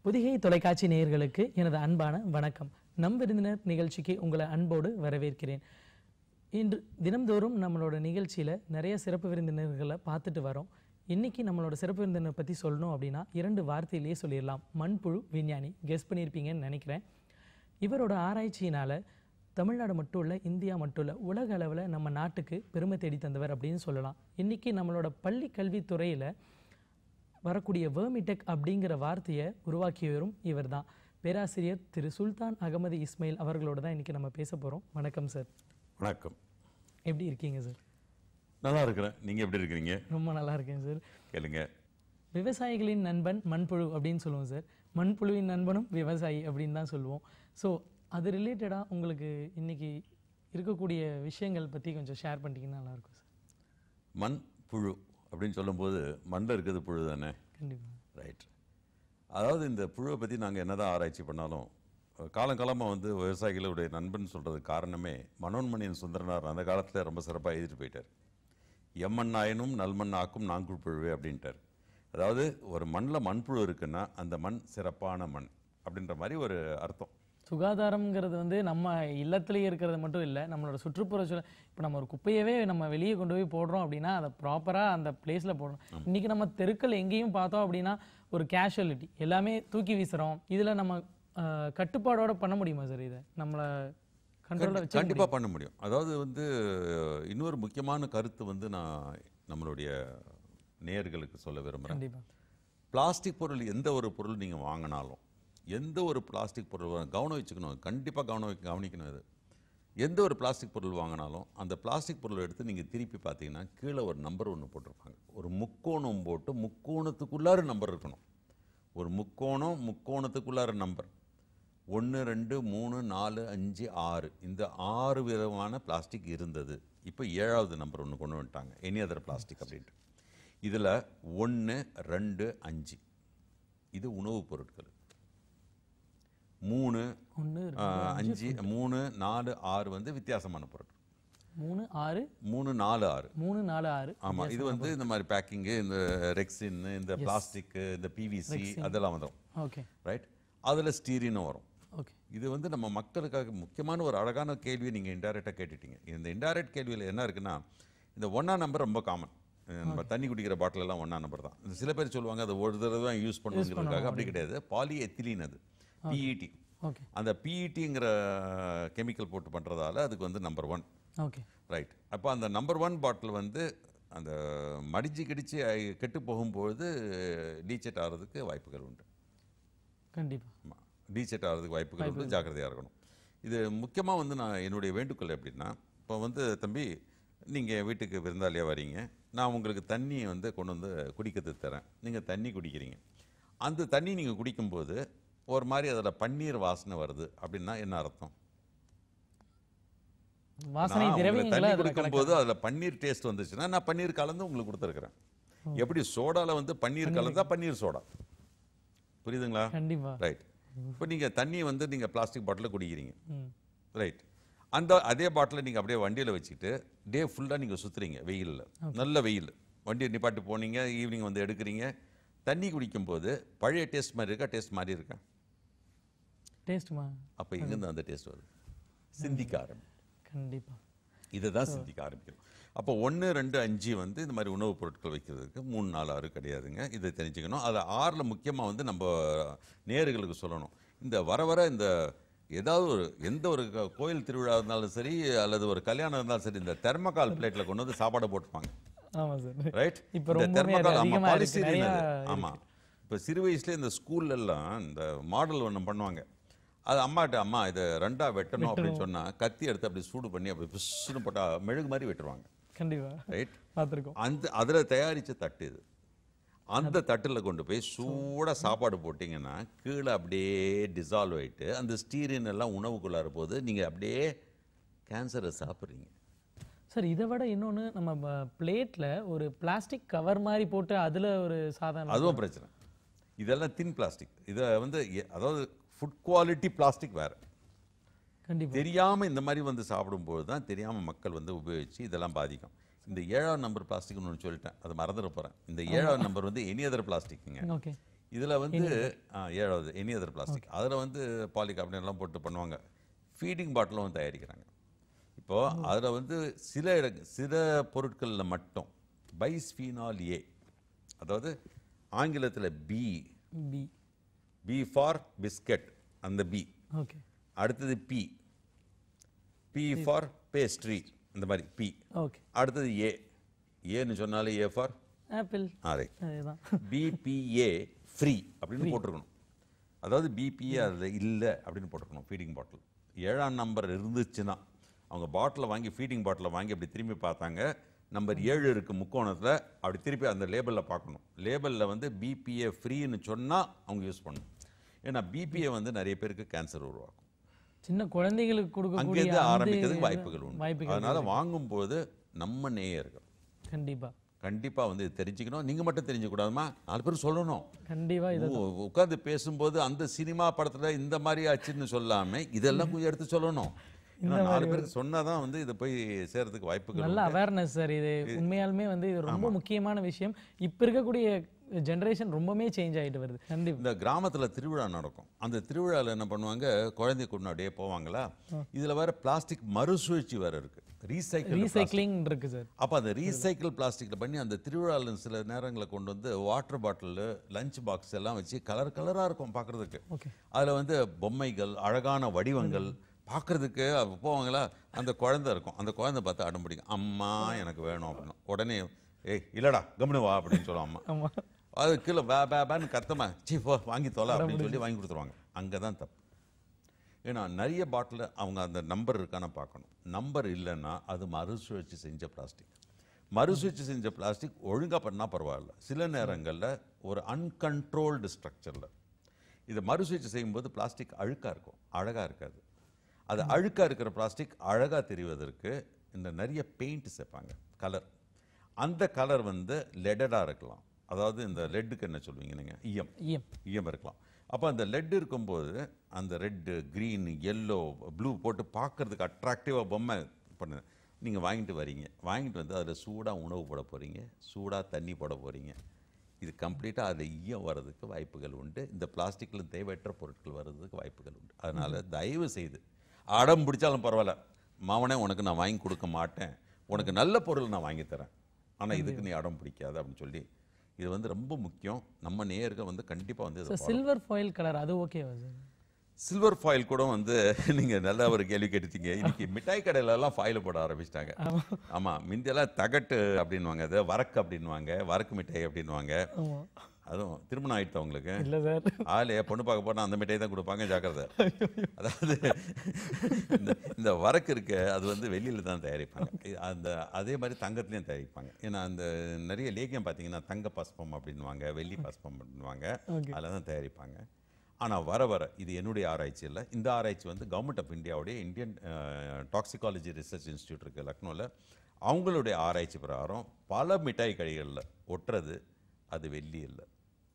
புதிகை தொலைக்காட்சி நேயர்களுக்கு எனது அன்பான வணக்கம் நம் விருந்தினர் நிகழ்ச்சிக்கு உங்களை அன்போடு வரவேற்கிறேன் இன்று தினம்தோறும் நம்மளோட நிகழ்ச்சியில் நிறைய சிறப்பு விருந்தினர்களை பார்த்துட்டு வரோம் இன்னைக்கு நம்மளோட சிறப்பு விருந்தினர் பற்றி சொல்லணும் அப்படின்னா இரண்டு வார்த்தையிலேயே சொல்லிடலாம் மண்புழு விஞ்ஞானி கெஸ் பண்ணியிருப்பீங்கன்னு நினைக்கிறேன் இவரோட ஆராய்ச்சியினால் தமிழ்நாடு மட்டும் இல்லை இந்தியா மட்டும் இல்லை உலக அளவில் நம்ம நாட்டுக்கு பெருமை தேடி தந்தவர் அப்படின்னு சொல்லலாம் இன்னைக்கு நம்மளோட பள்ளி கல்வித்துறையில் வரக்கூடிய வேர்மிடெக் அப்படிங்கிற வார்த்தையை உருவாக்கியவரும் இவர்தான் பேராசிரியர் திரு சுல்தான் அகமது இஸ்மாயில் அவர்களோட தான் இன்னைக்கு நம்ம பேச போகிறோம் வணக்கம் சார் வணக்கம் எப்படி இருக்கீங்க சார் நல்லா இருக்கிறேன் நீங்க எப்படி இருக்கிறீங்க ரொம்ப நல்லா இருக்கேன் சார் கேளுங்க விவசாயிகளின் நண்பன் மண்புழு அப்படின்னு சொல்லுவோம் சார் மண்புழுவின் நண்பனும் விவசாயி அப்படின்னு தான் சொல்லுவோம் ஸோ அது ரிலேட்டடாக உங்களுக்கு இன்னைக்கு இருக்கக்கூடிய விஷயங்கள் பற்றி கொஞ்சம் ஷேர் பண்ணிட்டீங்கன்னா நல்லாயிருக்கும் சார் மண் புழு அப்படின்னு சொல்லும்போது மண்ணில் இருக்கிறது புழு தானே கண்டிப்பாக ரைட் அதாவது இந்த புழுவை பற்றி நாங்கள் என்னதான் ஆராய்ச்சி பண்ணாலும் காலங்காலமாக வந்து விவசாயிகளுடைய நண்பன் சொல்கிறதுக்கு காரணமே மனோன்மணியன் சுந்தரனார் அந்த காலத்தில் ரொம்ப சிறப்பாக எழுதிட்டு போயிட்டார் எம்மண் ஆயினும் நல்மண் ஆக்கும் நாங்குள் புழுவே அப்படின்ட்டார் அதாவது ஒரு மண்ணில் மண்புழு இருக்குன்னா அந்த மண் சிறப்பான மண் அப்படின்ற மாதிரி ஒரு அர்த்தம் சுகாதாரம்ங்கிறது வந்து நம்ம இல்லத்திலேயே இருக்கிறது மட்டும் இல்லை நம்மளோட சுற்றுப்புற சூழல் இப்போ நம்ம ஒரு குப்பையவே நம்ம வெளியே கொண்டு போய் போடுறோம் அப்படின்னா அதை ப்ராப்பராக அந்த பிளேஸில் போடணும் இன்னைக்கு நம்ம தெருக்கள் எங்கேயும் பார்த்தோம் அப்படின்னா ஒரு கேஷுவலிட்டி எல்லாமே தூக்கி வீசுகிறோம் இதில் நம்ம அஹ், கட்டுப்பாடோட பண்ண முடியுமா சார் இதை நம்மளை கண்ட்ரோலில் வச்சு கண்டிப்பாக பண்ண முடியும் அதாவது வந்து இன்னொரு முக்கியமான கருத்து வந்து நான் நம்மளுடைய நேயர்களுக்கு சொல்ல விரும்புகிறேன் கண்டிப்பாக பிளாஸ்டிக் பொருள் எந்த ஒரு பொருள் நீங்கள் வாங்கினாலும் எந்த ஒரு பிளாஸ்டிக் பொருள் வா- கவனம் வச்சுக்கணும் கண்டிப்பாக கவனம் வைக்க- கவனிக்கணும் இது எந்த ஒரு பிளாஸ்டிக் பொருள் வாங்கினாலும் அந்த பிளாஸ்டிக் பொருள் எடுத்து நீங்கள் திருப்பி பார்த்தீங்கன்னா கீழே ஒரு நம்பர் ஒன்று போட்டிருப்பாங்க ஒரு முக்கோணம் போட்டு முக்கோணத்துக்குள்ளார நம்பர் இருக்கணும் ஒரு முக்கோணம் முக்கோணத்துக்குள்ளார நம்பர் ஒன்று ரெண்டு மூணு நாலு அஞ்சு ஆறு இந்த ஆறு விதமான பிளாஸ்டிக் இருந்தது இப்போ ஏழாவது நம்பர் ஒன்று கொண்டு வந்துட்டாங்க எனி அதர் பிளாஸ்டிக் அப்படின்ட்டு இதில் ஒன்று ரெண்டு அஞ்சு இது உணவுப் பொருட்கள் மூணு ஒன்று ஆ, அஞ்சு மூணு நாலு ஆறு வந்து வித்தியாசமான பொருட்கள் மூணு ஆறு மூணு நாலு ஆறு மூணு நாலு ஆறு ஆமாம் இது வந்து இந்த மாதிரி பேக்கிங்கு இந்த ரெக்ஸின் இந்த பிளாஸ்டிக்கு இந்த பிவிசி அதெல்லாம் வந்துடும் ஓகே ரைட் அதில் ஸ்டீரினும் வரும் ஓகே இது வந்து நம்ம மக்களுக்காக முக்கியமான ஒரு அழகான கேள்வியை நீங்கள் இன்டைரக்டாக கேட்டுட்டீங்க இந்த இன்டைரக்ட் கேள்வியில் என்ன இருக்குன்னா இந்த ஒன்றா நம்பர் ரொம்ப காமன் நம்ம தண்ணி குடிக்கிற பாட்டில் எல்லாம் ஒன்றா நம்பர் தான் இந்த சில பேர் சொல்லுவாங்க அது ஒரு தடவை தான் யூஸ் பண்ணுங்கிறதுக்காக அப்படி கிடையாது பாலி எத்திலீன் அது பிஇடி ஓகே அந்த பிஇடிங்கிற கெமிக்கல் போட்டு பண்ணுறதால அதுக்கு வந்து நம்பர் ஒன் ஓகே ரைட் அப்போ அந்த நம்பர் ஒன் பாட்டில் வந்து அந்த மடிச்சு கிடிச்சு ஐ- கெட்டு போகும்போது டீச்செட் ஆகிறதுக்கு வாய்ப்புகள் உண்டு கண்டிப்பாக ஆமாம் டீசெட் ஆகிறதுக்கு வாய்ப்புகள் உண்டு ஜாக்கிரதையாக இருக்கணும் இது முக்கியமாக வந்து நான் என்னுடைய வேண்டுகோள் எப்படின்னா இப்போ வந்து தம்பி நீங்கள் வீட்டுக்கு விருந்தாளியாக வரீங்க நான் உங்களுக்கு தண்ணி வந்து கொண்டு வந்து குடிக்கிறதுக்கு தரேன் நீங்கள் தண்ணி குடிக்கிறீங்க அந்த தண்ணி நீங்கள் குடிக்கும்போது ஒரு மாதிரி அதில் பன்னீர் வாசனை வருது அப்படின்னா என்ன அர்த்தம் வாசனை நான் உங்களுக்கு திரவியங்களை தண்ணி அதில் குடிக்கும்போது அதில் பன்னீர் டேஸ்ட் வந்துச்சுன்னா நான் பன்னீர் கலந்து உங்களுக்கு கொடுத்துருக்குறேன் எப்படி சோடாவில் வந்து பன்னீர் கலந்தா பன்னீர் சோடா புரியுதுங்களா கண்டிப்பாக ரைட் இப்போ நீங்கள் தண்ணி வந்து நீங்கள் பிளாஸ்டிக் பாட்டிலில் குடிக்கிறீங்க ம் ரைட் அந்த அதே பாட்டிலை நீங்கள் அப்படியே வண்டியில் வச்சுக்கிட்டு டே ஃபுல்லாக நீங்கள் சுற்றுறீங்க வெயிலில் நல்ல வெயில் வண்டியை நிப்பாட்டி போனீங்க ஈவினிங் வந்து எடுக்கிறீங்க தண்ணி குடிக்கும்போது பழைய டேஸ்ட் மாதிரி இருக்கா டேஸ்ட் மாதிரி இருக்கா டேஸ்ட்டுமா அப்போ எங்கேருந்து அந்த டேஸ்ட் வருது சிந்திக்க ஆரம்பி கண்டிப்பாக இதை தான் சிந்திக்க ஆரம்பிக்கணும் அப்போ ஒன்று ரெண்டு அஞ்சு வந்து இந்த மாதிரி உணவுப் பொருட்கள் வைக்கிறதுக்கு மூணு நாலு ஆறு கிடையாதுங்க இதை தெரிஞ்சுக்கணும் அதில் ஆறில் முக்கியமாக வந்து நம்ம நேர்களுக்கு சொல்லணும் இந்த வர வர இந்த ஏதாவது ஒரு எந்த ஒரு க- கோயில் திருவிழா இருந்தாலும் சரி அல்லது ஒரு கல்யாணம் இருந்தாலும் சரி இந்த தெர்மகால் பிளேட்டில் கொண்டு வந்து சாப்பாடு போட்டுப்பாங்க ஆமாம் சார் ரைட் இப்ப இந்த ரொம்பவுமே அது தெர்மகால் ஆமாம் அதிகமா இருக்கு. பாலிஸ்டீரின் நிறையா அது ஆமாம் இப்போ சிறு வயசுல இந்த ஸ்கூல்ல எல்லாம் இந்த மாடல் ஒன்று பண்ணுவாங்க அது அம்மாட்ட அம்மா இதை ரெண்டா வெட்டணும் அப்படின்னு சொன்னா கத்தி எடுத்து அப்படி சூடு பண்ணி அப்படி பிசுன்னு போட்டா மெழுகு மாதிரி வெட்டுருவாங்க கண்டிப்பாக ரைட் பார்த்துருக்கோம் அந்த அதில் தயாரிச்ச தட்டு இது அந்த தட்டில் கொண்டு போய் சூடாக சாப்பாடு போட்டிங்கன்னா கீழே அப்படியே டிசால்வ் ஆயிட்டு அந்த ஸ்டீரின் எல்லாம் உணவுக்குள்ளார போது நீங்கள் அப்படியே கேன்சரை சாப்பிட்றீங்க சார் இதை விட இன்னொன்று நம்ம பிளேட்டில் ஒரு பிளாஸ்டிக் கவர் மாதிரி போட்டு அதில் ஒரு சாதாரண அதுவும் பிரச்சனை இதெல்லாம் தின் பிளாஸ்டிக் இதை வந்து எ- அதாவது ஃபுட் குவாலிட்டி பிளாஸ்டிக் வேறு கண்டிப்பாக தெரியாமல் இந்த மாதிரி வந்து சாப்பிடும்போது தான் தெரியாமல் மக்கள் வந்து உபயோகித்து இதெல்லாம் பாதிக்கும் இந்த ஏழாவது நம்பர் பிளாஸ்டிக்னு ஒன்று சொல்லிட்டேன் அதை மறந்துட போகிறேன் இந்த ஏழாவது நம்பர் வந்து எனி அதர் பிளாஸ்டிக்குங்க ஓகே இதில் வந்து ஆ, ஏழாவது எனி அதர் பிளாஸ்டிக் அதில் வந்து பாலிகார்பனேட் எல்லாம் போட்டு பண்ணுவாங்க ஃபீடிங் பாட்டிலும் தயாரிக்கிறாங்க இப்போ அதில் வந்து சில இட சில பொருட்களில் மட்டும் பைஸ்பீனால் ஏ அதாவது ஆங்கிலத்தில் B B B for biscuit அந்த பி ஓகே அடுத்தது பி பி ஃபார் பேஸ்ட்ரி இந்த மாதிரி பி ஓகே அடுத்தது ஏ ஏன்னு சொன்னாலே ஏ ஃபார் ஆப்பிள் அதே அதுதான் பிபிஏ ஃப்ரீ அப்படின்னு போட்டிருக்கணும் அதாவது பிபிஏ அதில் இல்லை அப்படின்னு போட்டிருக்கணும் ஃபீடிங் பாட்டில் ஏழாம் நம்பர் இருந்துச்சுன்னா அவங்க பாட்டிலை வாங்கி ஃபீடிங் பாட்டிலை வாங்கி அப்படி திரும்பி பார்த்தாங்க நம்பர் ஏழு இருக்குது முக்கோணத்தில் அப்படி திருப்பி அந்த லேபிளில் பார்க்கணும் லேபிளில் வந்து பிபிஏ ஃப்ரீன்னு சொன்னால் அவங்க யூஸ் பண்ணணும் ஏன்னா பிபிஏ வந்து நிறைய பேருக்கு கேன்சர் உருவாக்கும் சின்ன குழந்தைகளுக்கு கொடுக்கக்கூடிய அங்கேருந்து அந்த ஆரம்பிக்கிறதுக்கு வாய்ப்புகள் உண்டு வாய்ப்புகள் அதனால வாங்கும்போது நம்ம நேயர்கள் கண்டிப்பா கண்டிப்பா வந்து இது தெரிஞ்சுக்கணும் நீங்க மட்டும் தெரிஞ்சுக்கூடாதுமா நாலு பேர் சொல்லணும் கண்டிப்பா இது உட்காந்து பேசும்போது அந்த சினிமா படத்துல இந்த மாதிரி ஆச்சுன்னு சொல்லாம இதெல்லாம் கொஞ்சம் எடுத்து சொல்லணும் ஏன்னா நாலு பேருக்கு சொன்னாதான் வந்து இதை போய் சேர்றதுக்கு வாய்ப்புகள் நல்ல அவேர்னஸ் சார் இது உண்மையாலுமே வந்து இது ரொம்ப முக்கியமான விஷயம் இப்ப இருக்கக்கூடிய ஜெனரேஷன் ரொம்பவே சேஞ்ச் ஆயிட்டு வருது கண்டிப்பா இந்த கிராமத்துல திருவிழா நடக்கும் அந்த திருவிழால என்ன பண்ணுவாங்க குழந்தை கொண்டு அப்படியே போவாங்களா இதுல வேற பிளாஸ்டிக் மறுசுழற்சி வேற இருக்கு ரீசைக்கிள் ரீசைக்ளிங் இருக்கு சார் அப்போ அந்த ரீசைக்கிள் பிளாஸ்டிக்கில் பண்ணி அந்த திருவிழாவில் சில நேரங்களில் கொண்டு வந்து வாட்டர் பாட்டிலு லஞ்ச் பாக்ஸ் எல்லாம் வச்சு கலர் கலராக இருக்கும் பார்க்குறதுக்கு ஓகே அதில் வந்து பொம்மைகள் அழகான வடிவங்கள் பார்க்குறதுக்கு போவாங்களா அந்த குழந்தை இருக்கும் அந்த குழந்தை பார்த்து அடம் பிடிக்கும் அம்மா எனக்கு வேணும் அப்படின்னு உடனே ஏய் இல்லடா கம்னு வா அப்படின்னு சொல்லுவோம் அம்மா ஆமா அது கீழே பே பே பேன்னு கத்தமா சீ போ வாங்கி தொலை அப்படின்னு சொல்லி வாங்கி கொடுத்துருவாங்க அங்கே தான் தப்பு ஏன்னா நிறைய பாட்டில் அவங்க அந்த நம்பர் இருக்கான்னு பார்க்கணும் நம்பர் இல்லைன்னா அது மறுசுழற்சி செஞ்ச பிளாஸ்டிக் மறுசுழற்சி செஞ்ச பிளாஸ்டிக் ஒழுங்கா பண்ணால் பரவாயில்ல சில நேரங்களில் ஒரு அன்கண்ட்ரோல்டு ஸ்ட்ரக்சரில் இதை மறுசுழற்சி செய்யும்போது பிளாஸ்டிக் அழுக்காக இருக்கும் அழகாக இருக்காது அது அழுக்காக இருக்கிற பிளாஸ்டிக் அழகாக தெரிவதற்கு இந்த நிறைய பெயிண்ட் சேர்ப்பாங்க கலர் அந்த கலர் வந்து லெடடாக இருக்கலாம் அதாவது இந்த லெட்டுக்கு என்ன சொல்லுவீங்க நீங்கள் ஈயம் ஈயம் ஈயம் இருக்கலாம் அப்போ அந்த லெட் இருக்கும்போது அந்த ரெட்டு க்ரீன் எல்லோ ப்ளூ போட்டு பார்க்கறதுக்கு அட்ராக்டிவாக பொம்மை பண்ணு நீங்கள் வாங்கிட்டு வரீங்க வாங்கிட்டு வந்து அதில் சூடாக உணவு போட போகிறீங்க சூடாக தண்ணி போட போகிறீங்க இது கம்ப்ளீட்டாக அதில் ஈயம் வர்றதுக்கு வாய்ப்புகள் உண்டு இந்த பிளாஸ்டிக்கில் தேவையற்ற பொருட்கள் வர்றதுக்கு வாய்ப்புகள் உண்டு அதனால் தயவு செய்து அடம் பிடிச்சாலும் பரவாயில்ல மாவனே உனக்கு நான் வாங்கி கொடுக்க மாட்டேன் உனக்கு நல்ல பொருள் நான் வாங்கி தரேன் ஆனால் இதுக்கு நீ அடம் பிடிக்காத அப்படின்னு சொல்லி இது வந்து ரொம்ப முக்கியம் நம்ம நேயர்கள் வந்து கண்டிப்பாக வந்து இதை சார் சில்வர் ஃபாயில் கலர் அது ஓகேவா சார் சில்வர் ஃபாயில் கூட வந்து நீங்க நல்ல ஒரு கேள்வி கேட்டுட்டீங்க இன்னைக்கு மிட்டாய் கடையில எல்லாம் ஃபாயில் போட ஆரம்பிச்சிட்டாங்க ஆமா முந்தியெல்லாம் தகட்டு அப்படின்வாங்க அது வரக்கு அப்படின்வாங்க வரக்கு மிட்டாய் அப்படின்வாங்க ஆமா அதுவும் திருமணம் ஆயிடுத்து அவங்களுக்கு இல்ல சார் ஆளே பொண்ணு பார்க்க போனா அந்த மிட்டாய் தான் கொடுப்பாங்க ஜாக்கிரதை அதாவது இந்த இந்த வரக்கு இருக்க அது வந்து வெளியில தான் தயாரிப்பாங்க இ- அந்த அதே மாதிரி தங்கத்துலேயும் தயாரிப்பாங்க ஏன்னா அந்த நிறைய லேகியம் பார்த்தீங்கன்னா தங்க பஸ்பம் அப்படின்வாங்க வெள்ளி பஸ்பம் அப்படின்வாங்க Okay. அதில் தான் தயாரிப்பாங்க ஆனா வர வர இது என்னுடைய ஆராய்ச்சி இல்லை இந்த ஆராய்ச்சி வந்து கவர்மெண்ட் ஆஃப் இந்தியாவுடைய இந்தியன் டாக்ஸிகாலஜி ரிசர்ச் இன்ஸ்டியூட் இருக்கு லக்னோவில் அவங்களுடைய ஆராய்ச்சி பிரகாரம் பல மிட்டாய் கடைகளில் ஒட்டுறது அது வெள்ளி இல்லை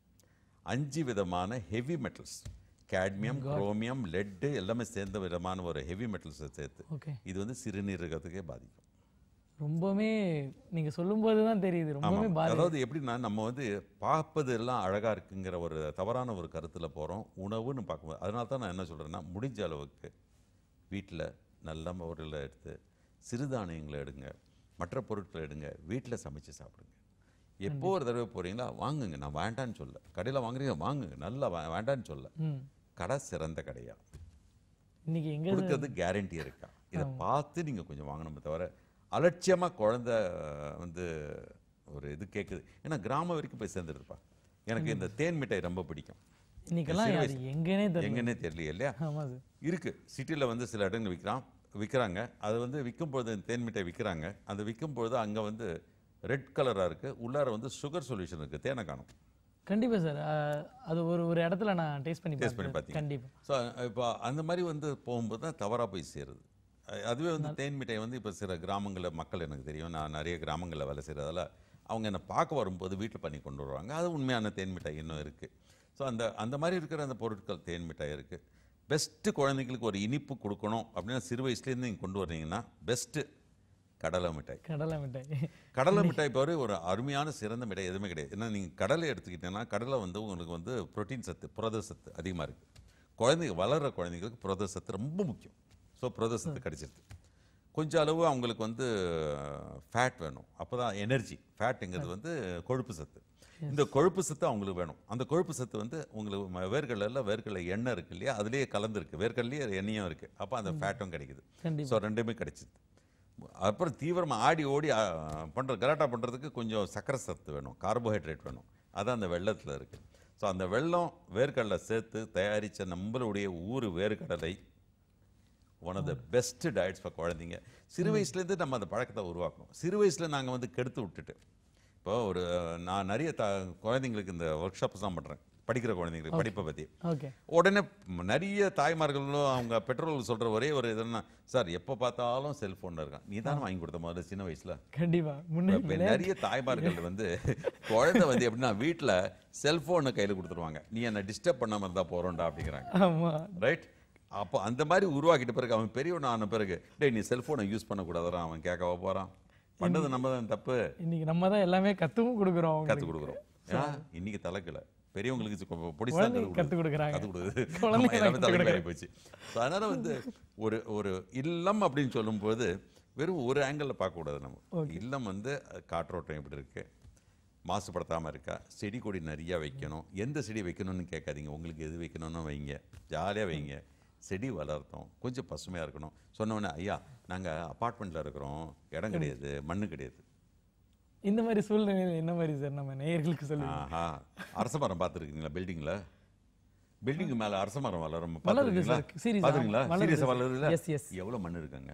அஞ்சு விதமான heavy metals cadmium chromium lead எல்லாமே சேர்ந்த விதமான ஒரு ஹெவி மெட்டல்ஸை சேர்த்து ஓகே இது வந்து சிறுநீரகத்துக்கே பாதிக்கும் ரொம்பவே நீங்க சொல்லும்போது தான் தெரியுது ரொம்பவே ஆமாம். பாதி அதாவது எப்படின்னா நம்ம வந்து பார்ப்பது எல்லாம் அழகா இருக்குங்கிற ஒரு தவறான ஒரு கருத்துல போறோம் உணவுன்னு பார்க்கும்போது அதனால தான் நான் என்ன சொல்றேன்னா முடிஞ்ச அளவுக்கு வீட்டில் நல்ல முறையில் எடுத்து சிறுதானியங்களை எடுங்க மற்ற பொருட்களை எடுங்க வீட்டில் சமைச்சு சாப்பிடுங்க எப்போ ஒரு தடவை போறீங்களா வாங்குங்க நான் வேண்டான்னு சொல்ல கடையில் வாங்குறீங்க வாங்குங்க நல்லா வே- வேண்டான்னு சொல்ல ம் கடை சிறந்த கடையா இன்னைக்கு எங்க கொடுக்கறது கேரண்டி இருக்கா இதை பார்த்து நீங்க கொஞ்சம் வாங்கணுமே தவிர அலட்சியமா குழந்தை வந்து ஒரு இது கேட்குது ஏன்னா கிராமம் வரைக்கும் போய் சேர்ந்துருப்பா எனக்கு இந்த தேன் மிட்டாய் ரொம்ப பிடிக்கும் இன்னைக்கெல்லாம் அது எங்கன்னே தெரியல எங்கன்னே தெரியல இல்லையா ஆமா சார் இருக்கு சிட்டில வந்து சில இடங்கள் விற்கிறான் விற்கிறாங்க அது வந்து விற்கும்பொழுது தேன் மிட்டாய் விற்கிறாங்க அந்த விற்கும்பொழுது அங்க வந்து ரெட் கலரா இருக்கு உள்ளார வந்து சுகர் சொல்யூஷன் இருக்கு தேனை காணும் கண்டிப்பா சார் அஹ், அது ஒரு ஒரு இடத்துல நான் டேஸ்ட் பண்ணி Taste பண்ணி பார்த்தேன் பார்த்தீங்க. கண்டிப்பா ஸோ இப்போ அந்த மாதிரி வந்து போகும்போது தான் தவறாக போய் சேருது அஹ் அதுவே வந்து தேன் மிட்டாய் வந்து இப்போ சில கிராமங்களில் மக்கள் எனக்கு தெரியும் நான் நிறைய கிராமங்களில் வேலை செய்கிறதால அவங்க என்னை பார்க்க வரும்போது வீட்டில் பண்ணி கொண்டு வருவாங்க அது உண்மையான தேன் மிட்டாய் இன்னும் இருக்குது ஸோ அந்த அந்த மாதிரி இருக்கிற அந்த பொருட்கள் தேன் மிட்டாய் இருக்குது பெஸ்ட்டு குழந்தைங்களுக்கு ஒரு இனிப்பு கொடுக்கணும் அப்படின்னா சிறு வயசுலேருந்து நீங்கள் கொண்டு வர்றீங்கன்னா பெஸ்ட்டு கடலை மிட்டாய் கடலை மிட்டாய் கடலை மிட்டாய் பாரு ஒரு அருமையான சிறந்த மிட்டாய் எதுவுமே கிடையாது ஏன்னா நீங்கள் கடலை எடுத்துக்கிட்டீங்கன்னா கடலை வந்து உங்களுக்கு வந்து புரோட்டீன் சத்து புரத சத்து அதிகமாக இருக்குது குழந்தைங்க வளர்கிற குழந்தைங்களுக்கு புரத சத்து ரொம்ப முக்கியம் ஸோ புரத சத்து கிடைச்சிருது கொஞ்சம் அளவு அவங்களுக்கு வந்து ஃபேட் வேணும் அப்போ தான் எனர்ஜி ஃபேட்டுங்கிறது வந்து கொழுப்பு சத்து இந்த கொழுப்பு சத்து அவங்களுக்கு வேணும் அந்த கொழுப்பு சத்து வந்து உங்களுக்கு ம- வேர்க்கடலைல வேர்க்கடலை எண்ணெய் இருக்கு இல்லையா அதுலேயே கலந்துருக்கு வேர்க்கடலையே எண்ணெயும் இருக்குது அப்போ அந்த ஃபேட்டும் கிடைக்குது கண்டிப்பா ஸோ ரெண்டுமே கிடைச்சிது அப்புறம் தீவிரமாக ஆடி ஓடி பண்ணுற கலாட்டா பண்ணுறதுக்கு கொஞ்சம் சக்கரை சத்து வேணும் கார்போஹைட்ரேட் வேணும் அதான் அந்த வெள்ளத்தில் இருக்குது ஸோ அந்த வெள்ளம் வேர்க்கடலை சேர்த்து தயாரித்த நம்மளுடைய ஊர் வேர்க்கடலை one of the best diets for குழந்தைங்க சிறு வயசுலேருந்து நம்ம அந்த பழக்கத்தை உருவாக்கணும் சிறு வயசில் நாங்கள் வந்து கெடுத்து விட்டுட்டு இப்போ ஒரு நான் நிறைய த குழந்தைங்களுக்கு இந்த ஒர்க் ஷாப்ஸ் தான் பண்ணுறேன் படிக்கிற குழந்தைங்களுக்கு படிப்பை பற்றி ஓகே உடனே ம், நிறைய தாய்மார்களும் அவங்க பெற்றோர்கள் சொல்ற ஒரே ஒரு இதுன்னா சார் எப்போ பார்த்தாலும் செல்ஃபோனில் இருக்கான் நீ தானே வாங்கி கொடுத்த முதல்ல சின்ன வயசுல கண்டிப்பா இப்ப முன்னே நிறைய தாய்மார்கள் வந்து குழந்தை வந்து எப்படின்னா வீட்டில் செல்ஃபோனை கையில் கொடுத்துருவாங்க நீ என்னை டிஸ்டர்ப் பண்ணாம இருந்தா போறோம்டா அப்படிங்கிறாங்க ஆமா ரைட் அப்போ அந்த மாதிரி உருவாக்கிட்ட பிறகு அவன் பெரியவன் ஆன பிறகு டேய் நீ செல்ஃபோனை யூஸ் பண்ணக்கூடாதுடா அவன் கேட்கவா போறான் பண்ணது நம்ம தான் தப்பு இன்னைக்கு நம்ம தான் எல்லாமே கத்துவும் கொடுக்குறோம் அவங்களுக்கு. கற்றுக் கொடுக்குறோம் ஏன்னா இன்னைக்கு தலைக்கல பெரியவங்களுக்கு கொ- பொடிசா குழந்தைங்க கத்துக் கொடுக்குறாங்க கற்றுக் கொடுக்குது குழந்தைங்க நம்ம எல்லாமே கத்துக் தலைக்கு ஆகி போச்சு ஸோ அதனால வந்து ஒரு ஒரு இல்லம் அப்படின்னு சொல்லும்போது வெறும் ஒரு ஆங்கிளில் பார்க்கக்கூடாது நம்ம இல்லம் வந்து அஹ், காற்றோட்டம் எப்படி இருக்கு மாசுபடுத்தாமல் இருக்கா செடி கொடி நிறையா வைக்கணும் எந்த செடி வைக்கணும்னு கேட்காதீங்க உங்களுக்கு எது வைக்கணும்னு வைங்க ஜாலியாக வைங்க செடி வளர்த்தோம் கொஞ்சம் பசுமையாக இருக்கணும் சொன்ன உடனே ஐயா நாங்கள் அப்பார்ட்மெண்ட்டில் இருக்கிறோம் இடம் கிடையாது மண்ணு கிடையாது இந்த மாதிரி சூழ்நிலையில் என்ன மாதிரி சார் நம்ம நேயர்களுக்கு சொல்லி ஆஹா அரச மரம் பார்த்துருக்கீங்களா பில்டிங்ல பில்டிங் மேல அரச மரம் வளரும் வளருது பார்த்துருக்கீங்களா சார் சீரியஸ் பார்த்துருக்கீங்களா சீரியஸா வளருதுல எஸ் எஸ் எவ்வளவு மண் இருக்குங்க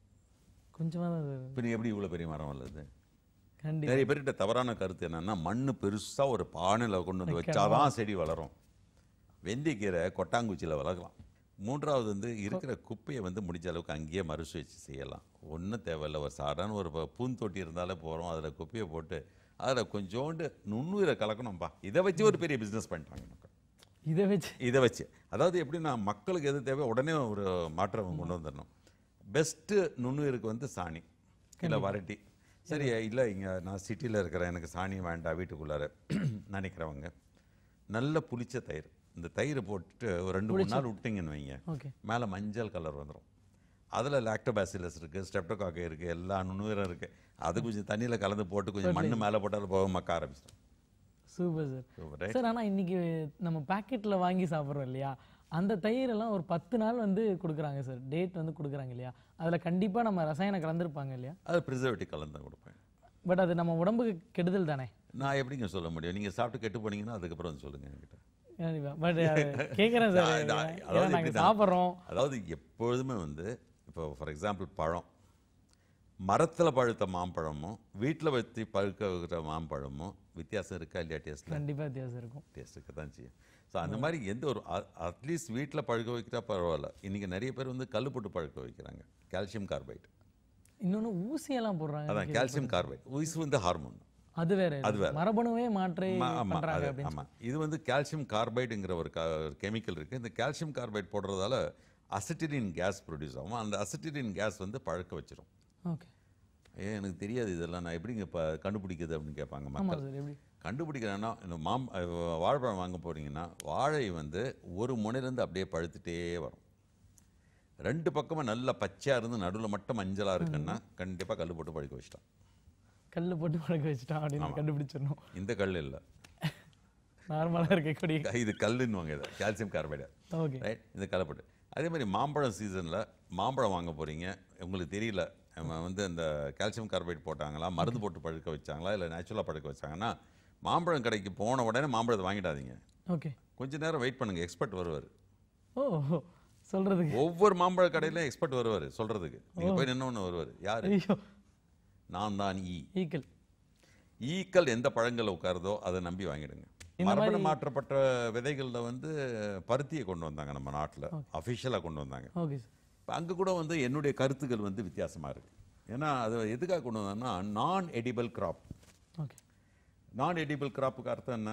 கொஞ்சமா தான் சார் பின்ன எப்படி இவ்வளவு பெரிய மரம் வளருது கண்டிப்பா நிறைய பேர்கிட்ட தவறான கருத்து என்னன்னா மண்ணு பெருசா ஒரு பானையில கொண்டு வந்து வச்சாதான் செடி வளரும் வெந்தயக்கீரை கொட்டாங்குச்சியில வளர்க்கலாம் மூன்றாவது வந்து இருக்கிற குப்பையை வந்து முடிஞ்ச அளவுக்கு அங்கேயே மறுசுழற்சி செய்யலாம் ஒன்றும் தேவையில்ல ஒரு சாதாரண ஒரு ப- பூந்தொட்டி இருந்தாலே போகிறோம் அதில் குப்பையை போட்டு அதில் கொஞ்சோண்டு நுண்ணுயிரை கலக்கணும்ப்பா இதை வச்சு ஒரு பெரிய பிஸ்னஸ் பண்ணிட்டாங்க மக்கள் இதை வச்சு இதை வச்சு அதாவது எப்படின்னா மக்களுக்கு எது தேவை உடனே ஒரு மாற்றம் கொண்டு வந்துடணும் பெஸ்ட்டு நுண்ணுயிருக்கு வந்து சாணி இல்லை வரட்டி சரி இல்லை இங்கே நான் சிட்டியில் இருக்கிறேன் எனக்கு சாணி வேண்டாம் வீட்டுக்குள்ளார நினைக்கிறவங்க நல்ல புளிச்ச தயிர் இந்த தயிர் போட்டுட்டு ஒரு ரெண்டு மூணு நாள் விட்டிங்கன்னு வைங்க ஓகே மேலே மஞ்சள் கலர் வந்துடும் அதில் லாக்டோபாசிலஸ் இருக்குது ஸ்டெப்டோகாக்கை இருக்குது எல்லா நுண்ணுயிரும் இருக்குது அது கொஞ்சம் தண்ணியில் கலந்து போட்டு கொஞ்சம் மண்ணு மேலே போட்டாலும் போக மக்க ஆரம்பிச்சிடும் super sir super right sir ஆனா இன்னைக்கு நம்ம பாக்கெட்ல வாங்கி சாப்பிட்றோம் இல்லையா அந்த தயிரெல்லாம் ஒரு பத்து நாள் வந்து கொடுக்குறாங்க சார் டேட் வந்து கொடுக்குறாங்க இல்லையா அதுல கண்டிப்பா நம்ம ரசாயனம் கலந்துருப்பாங்க இல்லையா அது ப்ரிசர்வேட்டிவ் கலந்து தான் கொடுப்பேன் பட் அது நம்ம உடம்புக்கு கெடுதல் தானே நான் எப்படிங்க சொல்ல முடியும் நீங்கள் சாப்பிட்டு கெட்டு போனீங்கன்னா அதுக்கப்புறம் வந்து சொல்லுங்கள் என்கிட்ட பட் கேட்குறேன் சார் நான் நான் ஏன்னா அதாவது நாங்க எப்படின்னா- சாப்பிட்றோம் அதாவது எப்பொழுதுமே வந்து இப்போ ஃபார் எக்ஸாம்பிள் பழம் மரத்தில் பழுத்த மாம்பழமும் வீட்டில் வச்சு பழுக்க வைக்கிற மாம்பழமும் வித்தியாசம் இருக்கா இல்லையா டேஸ்ட்டில் கண்டிப்பா வித்தியாசம் இருக்கும் டேஸ்ட் இருக்க தான் செய்யும் ஸோ அந்த மாதிரி எந்த ஒரு அட்லீஸ்ட் வீட்டில் பழுக்க வைக்கிறா பரவாயில்ல இன்றைக்கி நிறைய பேர் வந்து கல் போட்டு பழுக்க வைக்கிறாங்க கால்சியம் கார்பைட் இன்னொன்னு ஊசியெல்லாம் போடுறாங்க அதான் கால்சியம் கார்பைட் ஊசி வந்து ஹார்மோன் அது வேற அது வேற. மரபணுவே மாற்றி ஆமாம் பண்றாங்க அது அப்படின்னு ஆமாம் இது வந்து கால்சியம் கார்பைடுங்கிற ஒரு கெமிக்கல் இருக்குது இந்த கால்சியம் கார்பைட் போடுறதால அசிட்டிலின் கேஸ் ப்ரொடியூஸ் ஆகும் அந்த அசிட்டிலின் கேஸ் வந்து பழுக்க வச்சிரும் ஓகே ஏன் எனக்கு தெரியாது இதெல்லாம் நான் எப்படிங்க இப்போ கண்டுபிடிக்குது அப்படின்னு கேட்பாங்க ஆமா மக்கள் சார் எப்படி கண்டுபிடிக்கிறேன்னா இந்த மாம் அஹ் வாழைப்பழம் வாங்க போறீங்கன்னா வாழை வந்து ஒரு முனையிலேருந்து அப்படியே பழுத்துட்டே வரும் ரெண்டு பக்கமும் நல்லா பச்சையாக இருந்து நடுவில் மட்டும் மஞ்சளாக இருக்குன்னா கண்டிப்பாக கல் போட்டு பழுக்க வச்சிட்டான் கல்லு போட்டு பழக்க வச்சுட்டான் அப்படின்னு கண்டுபிடிச்சிடணும் இந்த கல் இல்லை நார்மலா இருக்கக்கூடிய இது கல்லுன்னுவாங்க இதை கால்சியம் கார்பைடு ஓகே ரைட் இந்த கலப்பட்டு அதே மாதிரி மாம்பழம் சீசனில் மாம்பழம் வாங்க போகிறீங்க உங்களுக்கு தெரியல நம்ம வந்து அந்த கால்சியம் கார்பைட் போட்டாங்களா மருந்து போட்டு பழுக்க வச்சாங்களா இல்லை நேச்சுரலாக பழுக்க வச்சாங்கன்னா மாம்பழம் கடைக்கு போன உடனே மாம்பழத்தை வாங்கிடாதீங்க ஓகே கொஞ்ச நேரம் வெயிட் பண்ணுங்க எக்ஸ்பர்ட் வருவார் ஓ ஓ, சொல்றதுக்கு ஒவ்வொரு மாம்பழ கடையிலும் எக்ஸ்பர்ட் வருவார் சொல்றதுக்கு நீங்க போய் நின்று வருவார் யாரு ஐயோ நான் தான் ஈ ஈக்கள் ஈக்கள் எந்த பழங்கள்ல உட்காருதோ அதை நம்பி வாங்கிடுங்க மரபணு மாற்றப்பட்ட விதைகளில் வந்து பருத்தியை கொண்டு வந்தாங்க நம்ம நாட்டில் அஃபிஷியலாக கொண்டு வந்தாங்க ஓகே சார் இப்போ அங்கே கூட வந்து என்னுடைய கருத்துக்கள் வந்து வித்தியாசமாக இருக்கு ஏன்னா அது எதுக்காக கொண்டு வந்தாங்கன்னா non edible crop okay non edible கிராப்புக்கு அர்த்தம் என்ன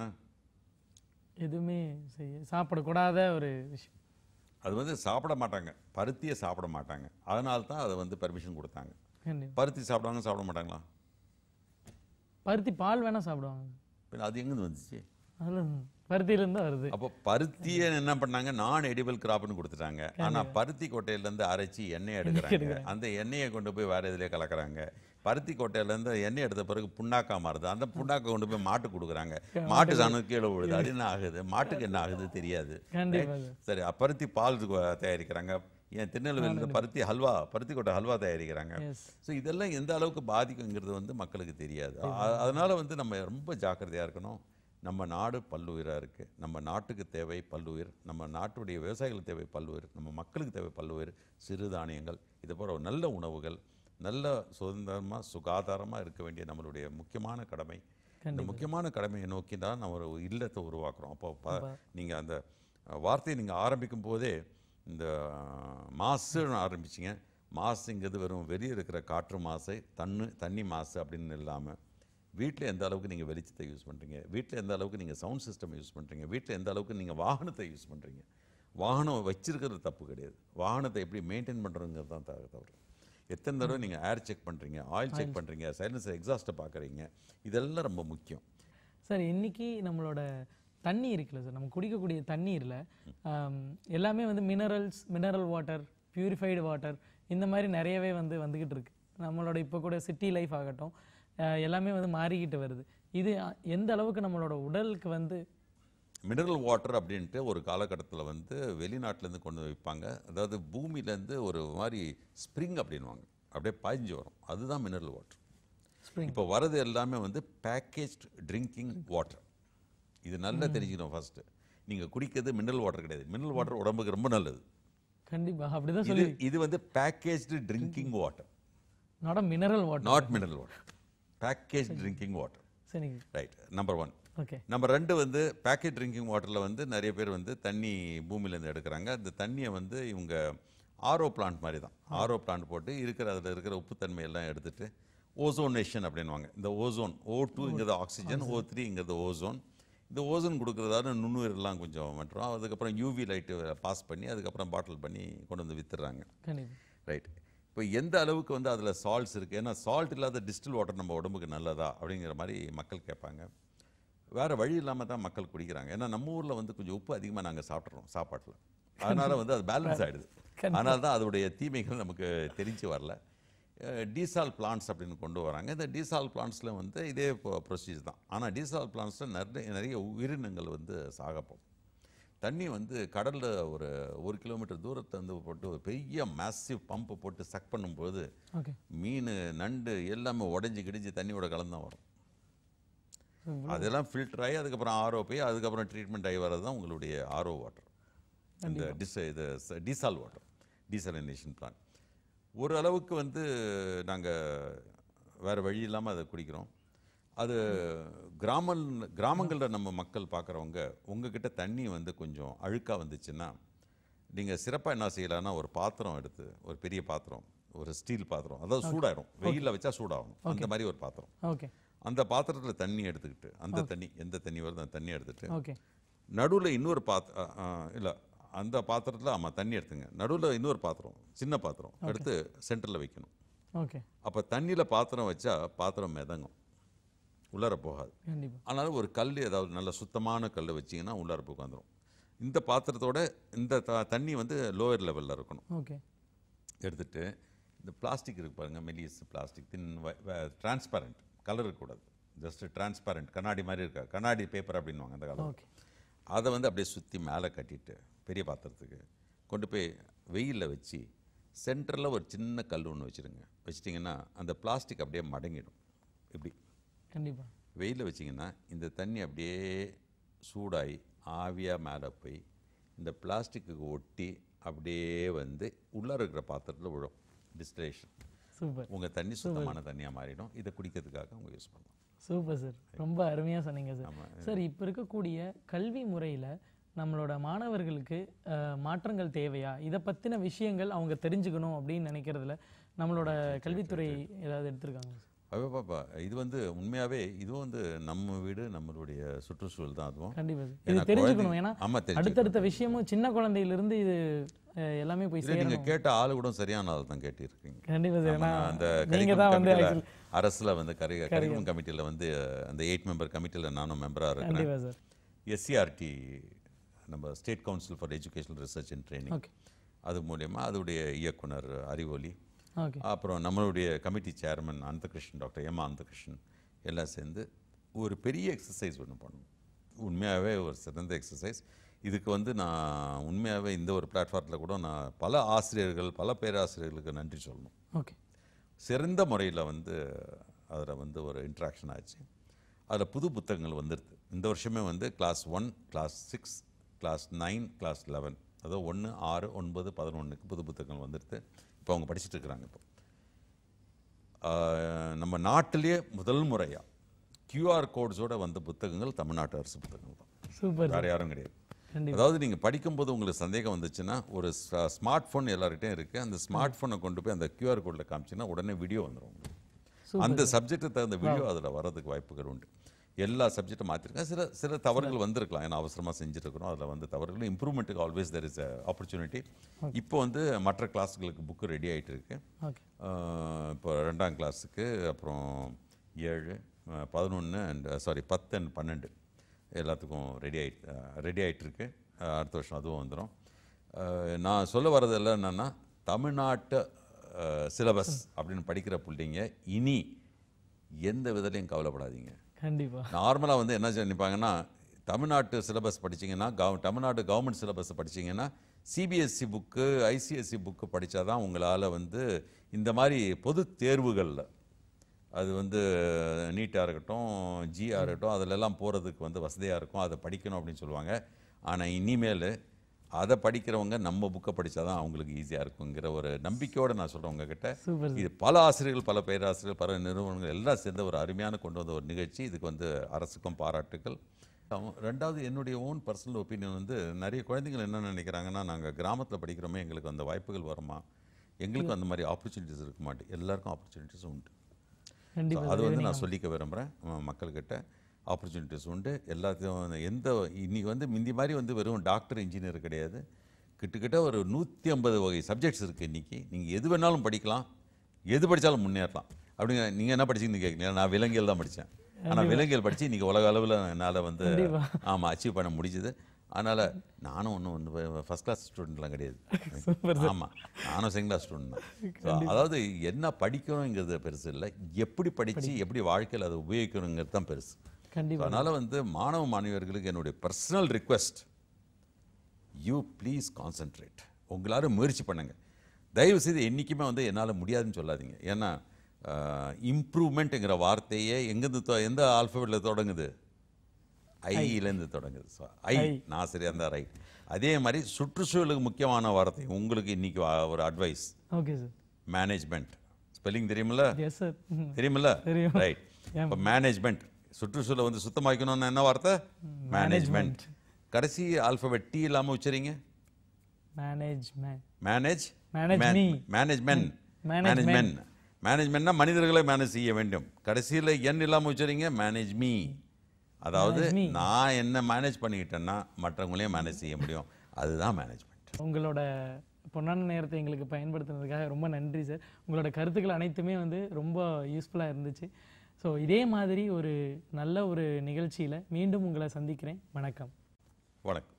எதுவுமே செய்ய சாப்பிடக்கூடாத ஒரு விஷயம் அது வந்து சாப்பிட மாட்டாங்க பருத்தியை சாப்பிட மாட்டாங்க அதனால தான் அதை வந்து பெர்மிஷன் கொடுத்தாங்க கண்டிப்பா பருத்தி சாப்பிடுவாங்க சாப்பிட மாட்டாங்களா பருத்தி பால் வேணா சாப்பிடுவாங்க பின்ன அது எங்கேருந்து வந்துச்சு அதில் பருத்தியிலேருந்து தான் வருது அப்போ பருத்தியை என்ன பண்ணாங்க நான் எடிபிள் கிராப்னு கொடுத்துட்டாங்க ஆனா பருத்தி கொட்டையிலேருந்து அரைச்சி எண்ணெய் எடுக்கிறாங்க அந்த எண்ணெயை கொண்டு போய் வேற இதுலயே கலக்குறாங்க பருத்தி கொட்டையிலேருந்து எண்ணெய் எடுத்த பிறகு புண்ணாக்கா மாறுது அந்த புண்ணாக்கை கொண்டு போய் மாட்டு கொடுக்குறாங்க மாட்டு சாணம் கீழே விழுது அது என்ன ஆகுது மாட்டுக்கு என்ன ஆகுது தெரியாது கண்டிப்பா சார் சரி அ, பருத்தி பால் கு- தயாரிக்கிறாங்க ஏன் திருநெல்வேலியில் பருத்தி ஹல்வா பருத்தி கொட்டை ஹல்வா தயாரிக்கிறாங்க எஸ் ஸோ இதெல்லாம் எந்த அளவுக்கு பாதிக்குங்கிறது வந்து மக்களுக்கு தெரியாது அ- அதனால வந்து நம்ம ரொம்ப ஜாக்கிரதையா இருக்கணும் நம்ம நாடு பல்லுயிராக இருக்கு நம்ம நாட்டுக்கு தேவை பல்லுயிர் நம்ம நாட்டுடைய விவசாயிகளுக்கு தேவை பல்லுயிர் நம்ம மக்களுக்கு தேவை பல்லுயிர் சிறுதானியங்கள் இது போல ஒரு நல்ல உணவுகள் நல்ல சுதந்திரமா சுகாதாரமா இருக்க வேண்டிய நம்மளுடைய முக்கியமான கடமை இந்த முக்கியமான கடமையை நோக்கி தான் நம்ம ஒரு இல்லத்தை உருவாக்குறோம் அப்போ ப- நீங்க அந்த அஹ், வார்த்தையை நீங்க ஆரம்பிக்கும் போதே இந்த மாசுன்னு ஆரம்பிச்சிங்க மாசுங்கிறது வெறும் வெளியே இருக்கிற காற்று மாசை தண்ணு தண்ணி மாசு அப்படின்னு இல்லாமல் வீட்டில் எந்த அளவுக்கு நீங்கள் வெளிச்சத்தை யூஸ் பண்ணுறீங்க வீட்டில் எந்த அளவுக்கு நீங்கள் சவுண்ட் சிஸ்டம் யூஸ் பண்ணுறீங்க வீட்டில் எந்த அளவுக்கு நீங்கள் வாகனத்தை யூஸ் பண்ணுறீங்க வாகனம் வச்சிருக்கிறது தப்பு கிடையாது வாகனத்தை எப்படி மெயின்டைன் பண்ணுறதுங்கிறது தான் த- தவறு எத்தனை தடவை நீங்கள் ஏர் செக் பண்ணுறீங்க ஆயில் செக் பண்ணுறீங்க சைலன்சர் எக்ஸாஸ்ட்டை பார்க்குறீங்க இதெல்லாம் ரொம்ப முக்கியம் சார் இன்னைக்கு நம்மளோட தண்ணி இருக்குல்ல சார் நம்ம குடிக்கக்கூடிய தண்ணீரில் எல்லாமே வந்து minerals mineral water purified water இந்த மாதிரி நிறையவே வந்து வந்துக்கிட்டு இருக்கு நம்மளோட இப்போ கூட சிட்டி லைஃப் ஆகட்டும் அஹ், எல்லாமே வந்து மாறிக்கிட்டு வருது இது அஹ், எந்த அளவுக்கு நம்மளோட உடலுக்கு வந்து மினரல் வாட்டர் அப்படின்ட்டு ஒரு காலகட்டத்தில் வந்து வெளிநாட்டிலேருந்து கொண்டு வந்து வைப்பாங்க அதாவது பூமியிலேருந்து ஒரு மாதிரி ஸ்ப்ரிங் அப்படின்வாங்க அப்படியே பாய்ஞ்சு வரும் அதுதான் மினரல் வாட்டர் ஸ்ப்ரிங் இப்போ வரது எல்லாமே வந்து பேக்கேஜ்ட் ட்ரிங்கிங் வாட்டர் இது நல்லா தெரிஞ்சுக்கணும் ஃபர்ஸ்ட் நீங்கள் குடிக்கிறது மினரல் வாட்டர் கிடையாது மினரல் வாட்டர் உடம்புக்கு ரொம்ப நல்லது கண்டிப்பாக அப்படிதான் இது சொல்லி இது வந்து packaged drinking water not mineral water not mineral water package drinking water சரிங்க right number one okay number ரெண்டு வந்து பேக்கெட் ட்ரிங்கிங் வாட்டரில் வந்து நிறைய பேர் வந்து தண்ணி பூமியிலேருந்து எடுக்கிறாங்க அந்த தண்ணியை வந்து இவங்க ஆரோ பிளான்ட் மாதிரி தான் ஆரோ பிளான்ட் போட்டு இருக்கிற அதில் இருக்கிற உப்புத்தன்மை எல்லாம் எடுத்துட்டு ஓசோனேஷன் அப்படின்வாங்க இந்த ஓசோன் ஓ டூங்கிறது ஆக்சிஜன் ஓ த்ரீங்கிறது ஓசோன் இந்த ஓசோன் கொடுக்குறதால நுண்ணுயிரெல்லாம் கொஞ்சம் மட்டும் அதுக்கப்புறம் யூவி லைட்டு பாஸ் பண்ணி அதுக்கப்புறம் பாட்டில் பண்ணி கொண்டு வந்து வித்துடுறாங்க கண்டிப்பாக ரைட் இப்போ எந்த அளவுக்கு வந்து அதில் சால்ட்ஸ் இருக்குது ஏன்னா சால்ட் இல்லாத டிஸ்டில் வாட்டர் நம்ம உடம்புக்கு நல்லதா அப்படிங்கிற மாதிரி மக்கள் கேட்பாங்க வேறு வழி இல்லாமல் தான் மக்கள் குடிக்கிறாங்க ஏன்னா நம்ம ஊரில் வந்து கொஞ்சம் உப்பு அதிகமாக நாங்கள் சாப்பிட்றோம் சாப்பாட்டில் அதனால வந்து அது பேலன்ஸ் ஆகிடுது அதனால தான் அதோடைய தீமைகள் நமக்கு தெரிஞ்சு வரல டீசால் பிளான்ட்ஸ் அப்படின்னு கொண்டு வராங்க இந்த டீசால் பிளான்ட்ஸில் வந்து இதே ப்ரொசீஜர் தான் ஆனால் டீசால் பிளான்ட்ஸில் நிறைய நிறைய உயிரினங்கள் வந்து சாகப்போம் தண்ணி வந்து கடலில் ஒரு ஒரு கிலோமீட்டர் தூரத்தை வந்து போட்டு ஒரு பெரிய மேசிவ் பம்பு போட்டு சக் பண்ணும்போது ஓகே மீன் நண்டு எல்லாமே உடைஞ்சு கிடிஞ்சு தண்ணியோட கலந்து தான் வரும் அதெல்லாம் ஃபில்டர் ஆகி அதுக்கப்புறம் ஆர்ஓ போய் அதுக்கப்புறம் ட்ரீட்மெண்ட் ஆகி வர்றது தான் உங்களுடைய ஆர்ஓ வாட்டர் இந்த டிஸ் இது டீசால் வாட்டர் டீசலினேஷன் பிளான் ஒரு அளவுக்கு வந்து நாங்கள் வேறு வழி இல்லாமல் அதை குடிக்கிறோம் அது கிராம கிராமங்களில் நம்ம மக்கள் பார்க்குறவங்க உங்ககிட்ட தண்ணி வந்து கொஞ்சம் அழுக்காக வந்துச்சுன்னா நீங்கள் சிறப்பாக என்ன செய்யலாம்னா ஒரு பாத்திரம் எடுத்து ஒரு பெரிய பாத்திரம் ஒரு ஸ்டீல் பாத்திரம் அதாவது சூடாயிரும் வெயிலில் வச்சா சூடாகும் அந்த மாதிரி ஒரு பாத்திரம் ஓகே அந்த பாத்திரத்தில் தண்ணி எடுத்துக்கிட்டு அந்த தண்ணி எந்த தண்ணி வருதோ அந்த தண்ணி எடுத்துட்டு ஓகே நடுவில் இன்னொரு பாத்திர இல்லை அந்த பாத்திரத்தில் ஆமாம் தண்ணி எடுத்துங்க நடுவில் இன்னொரு பாத்திரம் சின்ன பாத்திரம் எடுத்து சென்டரில் வைக்கணும் ஓகே அப்போ தண்ணியில் பாத்திரம் வச்சா பாத்திரம் மிதங்கும் உள்ளார போகாது கண்டிப்பாக அதனால் ஒரு கல் ஏதாவது நல்ல சுத்தமான கல் வச்சிங்கன்னா உள்ளார போய் உட்காந்துரும் இந்த பாத்திரத்தோட இந்த த- தண்ணி வந்து லோயர் லெவலில் இருக்கணும் ஓகே எடுத்துட்டு இந்த பிளாஸ்டிக் இருக்கு பாருங்க மெலியஸ் பிளாஸ்டிக் தின் டிரான்ஸ்பரண்ட் கலர் இருக்கக்கூடாது ஜஸ்ட் டிரான்ஸ்பரண்ட் கண்ணாடி மாதிரி இருக்கா கண்ணாடி பேப்பர் அப்படின்வாங்க அந்த காலம் ஓகே அதை வந்து அப்படியே சுற்றி மேலே கட்டிட்டு பெரிய பாத்திரத்துக்கு கொண்டு போய் வெயிலில் வச்சு சென்டரில் ஒரு சின்ன கல் ஒன்று வச்சுருங்க வச்சிட்டிங்கன்னா அந்த பிளாஸ்டிக் அப்படியே மடங்கிடும் இப்படி கண்டிப்பாக வெயிலில் வச்சிங்கன்னா இந்த தண்ணி அப்படியே சூடாகி ஆவியாக மேலே போய் இந்த பிளாஸ்டிக்கு ஒட்டி அப்படியே வந்து உள்ளே இருக்கிற பாத்திரத்தில் விழும் டிஸ்டிலேஷன் சூப்பர் உங்கள் தண்ணி சுத்தமான தண்ணியாக மாறிடும் இதை குடிக்கிறதுக்காக அவங்க யூஸ் பண்ணலாம் சூப்பர் சார் ரொம்ப அருமையாக சொன்னீங்க சார் சார் இப்போ இருக்கக்கூடிய கல்வி முறையில் நம்மளோட மாணவர்களுக்கு அஹ், மாற்றங்கள் தேவையா இதை பற்றின விஷயங்கள் அவங்க தெரிஞ்சுக்கணும் அப்படின்னு நினைக்கிறதுல நம்மளோட கல்வித்துறை ஏதாவது எடுத்திருக்காங்க சார் அப்போ பாப்பா இது வந்து உண்மையாகவே இதுவும் வந்து நம்ம வீடு நம்மளுடைய சுற்றுச்சூழல் தான் அதுவும் கண்டிப்பா சார் ஏன்னா இது தெரிஞ்சுக்கணும் குழந்தை- ஏன்னா ஆமா தெரிஞ்சு அடுத்தடுத்த விஷயமும் சின்ன குழந்தையிலிருந்து இது அஹ், எல்லாமே போய் இல்லை சேரணும் நீங்கள் கேட்ட ஆளு கூட சரியான ஆள் தான் கேட்டிருக்கீங்க கண்டிப்பா சார் ஆமா, ஏன்னா நான் அந்த நீங்க கரிக்குலம் தான் வந்து கமிட்டியில் actually- அரசில் வந்து கரி கரிக்குலம் கமிட்டியில் வந்து அந்த எயிட் மெம்பர் கமிட்டியில் நானும் மெம்பராக இருக்கிறேன் கண்டிப்பா சார் எஸ்சிஆர்டி நம்ம state council for educational research and training okay அது மூலயமா அதோடைய இயக்குனர் அறிவொலி ஓகே அப்புறம் நம்மளுடைய committee chairman Anandakrishnan doctor M Anandakrishnan எல்லாம் சேர்ந்து ஒரு பெரிய எக்ஸசைஸ் ஒன்று பண்ணணும் உண்மையாகவே ஒரு சிறந்த எக்ஸசைஸ் இதுக்கு வந்து நான் உண்மையாகவே இந்த ஒரு பிளாட்ஃபார்மில் கூட நான் பல ஆசிரியர்கள் பல பேராசிரியர்களுக்கு நன்றி சொல்லணும் ஓகே சிறந்த முறையில் வந்து அதில் வந்து ஒரு இன்ட்ராக்ஷன் ஆச்சு அதில் புது புத்தகங்கள் வந்துடுது இந்த வருஷமே வந்து class one class six class nine class eleven அதாவது ஒன்று ஆறு ஒன்பது பதினொன்றுக்கு புது புத்தகங்கள் வந்துடுது இப்போ அவங்க படிச்சுட்டு இருக்கிறாங்க இப்போ ஆஹ், நம்ம நாட்டிலேயே முதல் முறையாக கியூஆர் கோட்ஸோட வந்த புத்தகங்கள் தமிழ்நாட்டு அரசு புத்தகங்கள் தான் சூப்பர் வேறு யாரும் கிடையாது கண்டிப்பா அதாவது நீங்கள் படிக்கும்போது உங்களுக்கு சந்தேகம் வந்துச்சுன்னா ஒரு ஸ்மார்ட் ஃபோன் எல்லார்கிட்டையும் இருக்குது அந்த ஸ்மார்ட் ஃபோனை கொண்டு போய் அந்த கியூஆர் கோடில் காமிச்சிங்கன்னா உடனே வீடியோ வந்துடும் உங்களுக்கு அந்த சப்ஜெக்ட்டுக்கு தகுந்த வீடியோ அதில் வர்றதுக்கு வாய்ப்புகள் உண்டு எல்லா சப்ஜெக்டும் மாற்றிருக்கேன் சில சில தவறுகள் வந்திருக்கலாம் ஏன்னா அவசரமாக செஞ்சுட்டு இருக்கிறோம் அதில் வந்து தவறுகள் இம்ப்ரூவ்மெண்ட்டுக்கு ஆல்வேஸ் தெர் இஸ் ஆப்பர்ச்சுனிட்டி இப்போ வந்து மற்ற கிளாஸுகளுக்கு புக்கு ரெடி ஆகிட்டு இருக்கு ஓகே ஆஹ் இப்போ ரெண்டாம் கிளாஸுக்கு அப்புறம் ஏழு பதினொன்று அண்ட் சாரி பத்து அண்ட் பன்னெண்டு எல்லாத்துக்கும் ரெடி ஆயிட்டு ரெடி ஆகிட்டுருக்கு அடுத்த வருஷம் அதுவும் வந்துடும் நான் சொல்ல வர்றதெல்லாம் என்னென்னா தமிழ்நாட்டு சிலபஸ் அப்படின்னு படிக்கிற பிள்ளைங்க இனி எந்த விதத்துலையும் கவலைப்படாதீங்க கண்டிப்பா நார்மலாக வந்து என்ன நினைப்பாங்கன்னா தமிழ்நாட்டு சிலபஸ் படிச்சீங்கன்னா கவ தமிழ்நாடு கவர்மெண்ட் சிலபஸ் படிச்சீங்கன்னா சிபிஎஸ்சி புக்கு ஐசிஎஸ்சி புக்கு படித்தா தான் உங்களால் வந்து இந்த மாதிரி பொது தேர்வுகளில் அது வந்து நீட்டாக இருக்கட்டும் ஜிஆர் இருக்கட்டும் அதிலெல்லாம் போகிறதுக்கு வந்து வசதியாக இருக்கும் அதை படிக்கணும் அப்படின்னு சொல்லுவாங்க ஆனால் இனிமேல் அதை படிக்கிறவங்க நம்ம புக்கை படித்தா தான் அவங்களுக்கு ஈஸியாக இருக்குங்கிற ஒரு நம்பிக்கையோடு நான் சொல்கிறேன் உங்ககிட்ட சூப்பர் இது பல ஆசிரியர்கள் பல பேராசிரியர்கள் பல நிறுவனங்கள் எல்லாம் சேர்ந்த ஒரு அருமையான கொண்டு வந்த ஒரு நிகழ்ச்சி இதுக்கு வந்து அரசுக்கும் பாராட்டுக்கள் அவ- ரெண்டாவது என்னுடைய ஓன் பர்சனல் ஒப்பீனியன் வந்து நிறைய குழந்தைகள் என்ன நினைக்கிறாங்கன்னா நாங்கள் கிராமத்தில் படிக்கிறோமே எங்களுக்கு அந்த வாய்ப்புகள் வருமா எங்களுக்கு அந்த மாதிரி ஆப்பர்ச்சுனிட்டிஸ் இருக்க மாட்டேன் எல்லாருக்கும் ஆப்பர்ச்சுனிட்டிஸ் உண்டு So, கண்டிப்பா அது வந்து நான் சொல்லிக்க விரும்புகிறேன் மக்கள்கிட்ட ஆப்பர்ச்சுனிட்டிஸ் உண்டு எல்லாத்தையும் வந்து எந்த இன்னைக்கு வந்து முந்தி மாதிரி வந்து வெறும் டாக்டர் இன்ஜினியர் கிடையாது கிட்டத்தட்ட ஒரு நூற்றி ஐம்பது வகை சப்ஜெக்ட்ஸ் இருக்குது இன்றைக்கி நீங்கள் எது வேணாலும் படிக்கலாம் எது படித்தாலும் முன்னேறலாம் அப்படிங்க நீங்கள் என்ன படிச்சீங்கன்னு கேட்குறீங்க நான் விலங்கியல் தான் படித்தேன் ஆனால் விலங்கியல் படித்து இன்றைக்கி உலக அளவில் என்னால் வந்து கண்டிப்பா. ஆமாம் அச்சீவ் பண்ண முடிஞ்சுது அதனால் நானும் ஒன்றும் வந்து ஃபஸ்ட் கிளாஸ் ஸ்டூடெண்ட்லாம் கிடையாது ஆமாம் நானும் செகண்ட் கிளாஸ் ஸ்டூடெண்ட் தான் So, அதாவது என்ன படிக்கணுங்கிறது பெருசு இல்லை எப்படி படித்து எப்படி வாழ்க்கையில் அதை உபயோகிக்கணுங்கிறது தான் பெருசு கண்டிப்பா அதனால் வந்து மாணவ மாணவியர்களுக்கு என்னுடைய personal request you please concentrate உங்களாரும் முயற்சி பண்ணுங்க தயவு செய்து என்றைக்குமே வந்து என்னால் முடியாதுன்னு சொல்லாதீங்க ஏன்னா இம்ப்ரூவ்மெண்ட்டுங்கிற வார்த்தையே எங்கேருந்து தொ- எந்த ஆல்ஃபபெட்டில் தொடங்குது ஐலேருந்து தொடங்குது ஸோ ஐ நான் சரியாக இருந்தால் ரைட் அதே மாதிரி சுற்றுச்சூழலுக்கு முக்கியமான வார்த்தை உங்களுக்கு இன்னைக்கு வா- ஒரு advice okay sir management spelling தெரியுமில்ல எஸ் சார் தெரியுமில்ல தெரியும். ரைட் இப்போ மேனேஜ்மெண்ட் சுற்றுச்சூழலை வந்து சுத்தமாக வைக்கணும்னு என்ன வார்த்தை மேனேஜ்மெண்ட் கடைசி ஆல்பபெட் டி இல்லாமல் உச்சரிங்க management manage Manage me. Management Management. Management மேனேஜ்மெண்ட்னா மனிதர்களை மேனேஜ் செய்ய வேண்டும் கடைசியில் என் இல்லாமல் உச்சரிங்க மேனேஜ் மீ அதாவது Manage me. நான் என்ன மேனேஜ் பண்ணிக்கிட்டேன்னா மற்றவங்களையும் மேனேஜ் செய்ய முடியும் அதுதான் மேனேஜ்மெண்ட் உங்களோட பொன்னான நேரத்தை எங்களுக்கு பயன்படுத்துனதுக்காக ரொம்ப நன்றி சார் உங்களோட கருத்துக்கள் அனைத்துமே வந்து ரொம்ப யூஸ்ஃபுல்லாக இருந்துச்சு ஸோ இதே மாதிரி ஒரு நல்ல ஒரு நிகழ்ச்சியில் மீண்டும் உங்களை சந்திக்கிறேன் வணக்கம் வணக்கம்